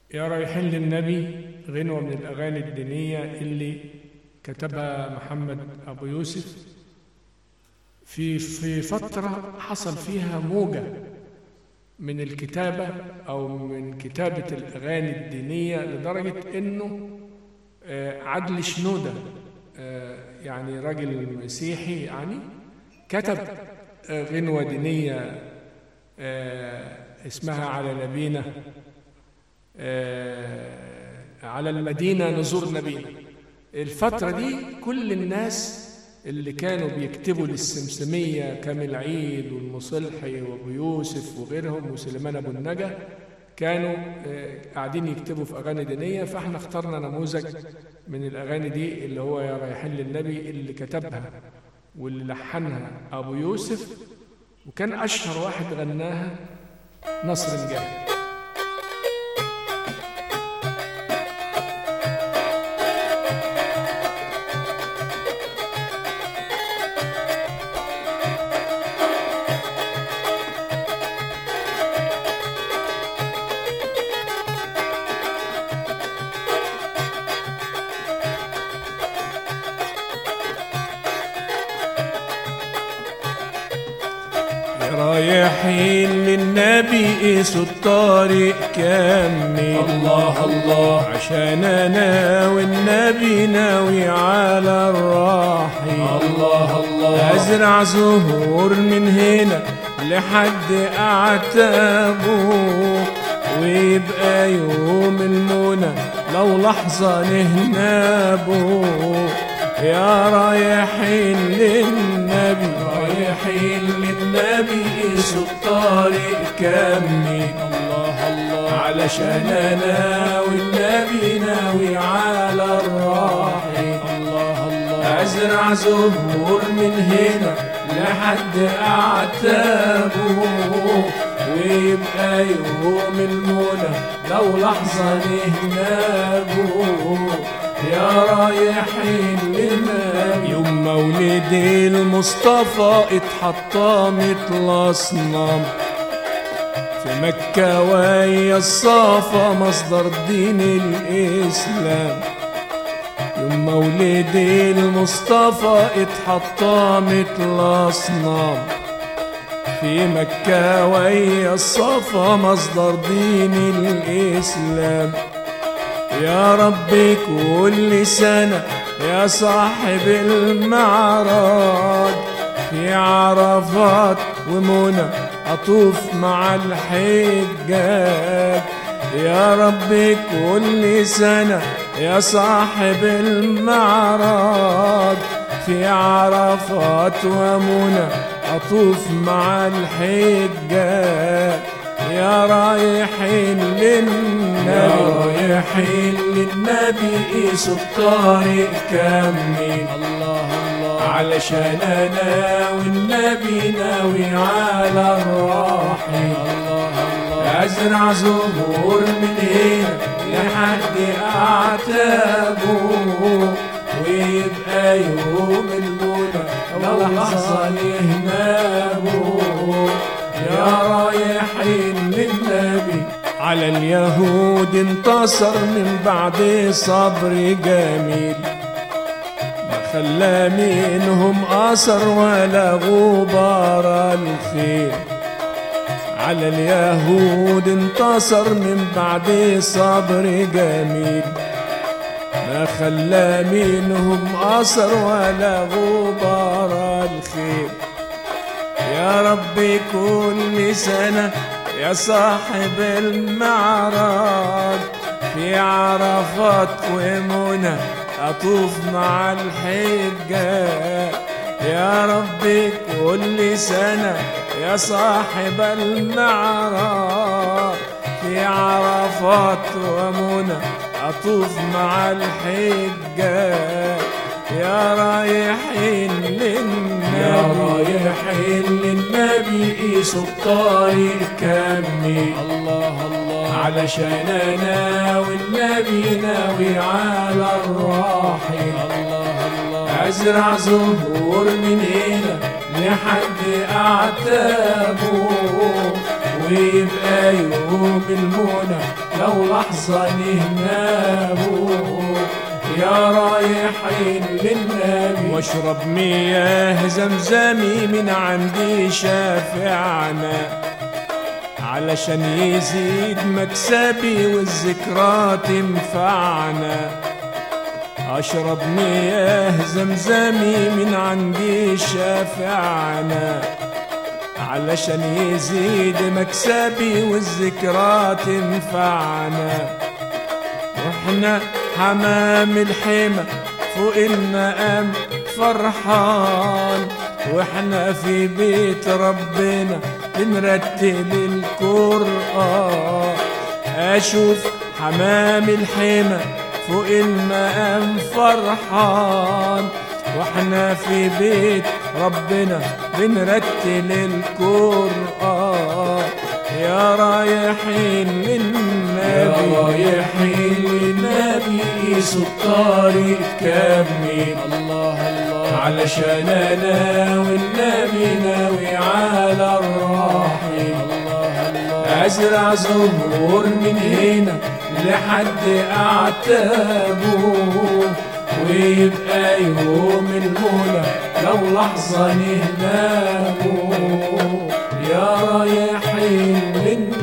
يا رايحين للنبي غنوة من الأغاني الدينية اللي كتبها محمد أبو يوسف في في فترة حصل فيها موجة من الكتابة أو من كتابة الأغاني الدينية لدرجة إنه آه، عدل شنودة آه، يعني راجل مسيحي يعني كتب آه، غنوة دينية آه، اسمها على نبينا آه، على المدينة نزور نبينا الفترة دي كل الناس اللي كانوا بيكتبوا للسمسمية كامل عيد والمصلحي وابو يوسف وغيرهم وسليمان ابو النجا كانوا آه، قاعدين يكتبوا في اغاني دينيه فاحنا اخترنا نموذج من الاغاني دي اللي هو يا رايحين للنبي اللي كتبها واللي لحنها ابو يوسف وكان اشهر واحد غناها نصر نجاح رايحين للنبي قيسوا الطريق كمل الله الله عشان انا والنبي ناوي على الراحل الله الله ازرع زهور من هنا لحد اعتابه ويبقى يوم المنى لو لحظة نهنابه يا رايحين للنبي رايحين للنبي قيسوا الطريق كمل الله الله علشان انا والنبي ناوي على الراحل الله الله ازرع زهور من هنا لحد اعتابه ويبقى يوم المنى لو لحظة نهنابه يا رايحين للنبي يوم مولد المصطفى اتحطمت الاصنام في مكة ويا الصافا مصدر دين الإسلام يوم مولد المصطفى اتحطمت الأصنام في مكة ويا الصفا مصدر دين الإسلام يا ربي كل سنة يا صاحب المعراج في عرفات ومنى أطوف مع الحجاج يا ربي كل سنة يا صاحب المعراج في عرفات ومنى أطوف مع الحجاج يا رايحين للنبي يا رايحين للنبي قيسوا الطريق كمل الله الله علشان انا والنبي ناوي على الراحل الله الله ازرع زهور من هنا لحد اعتابه ويبقى يوم المنى لو لحظة يهنابه يا رايحين للنبي على اليهود انتصر من بعد صبر جميل ما خلى منهم أثر ولا غبار الخيل على اليهود انتصر من بعد صبر جميل ما خلى منهم أثر ولا غبار الخيل يا ربي كل سنة يا صاحب المعراج في عرفات ومنى أطوف مع الحجاج يا ربي كل سنة يا صاحب المعراج في عرفات ومنى أطوف مع الحجاج يا رايحين للنبي يا رايحين للنبي قيسوا الطريق كمل الله الله علشان انا والنبي ناوي على الراحل الله الله ازرع زهور من هنا لحد اعتابه ويبقى يوم المنى لو لحظة نهناه يا رايحين للنبي واشرب مياه زمزمي من عندي شافعنا علشان يزيد مكسبي والذكرى تنفعنا اشرب مياه زمزمي من عندي شافعنا علشان يزيد مكسبي والذكرى تنفعنا واحنا حمام الحمى فوق المقام فرحان واحنا في بيت ربنا بنرتل القرآن اشوف حمام الحمى فوق المقام فرحان واحنا في بيت ربنا بنرتل القرآن يا رايحين للنبي يا رايحين للنبي قيسوا الطريق كمل الله الله علشان انا والنبي ناوي على الراحل الله الله ازرع زهور من هنا لحد اعتابه ويبقى يوم المولى لو لحظة نهناه يا رايحين للنبي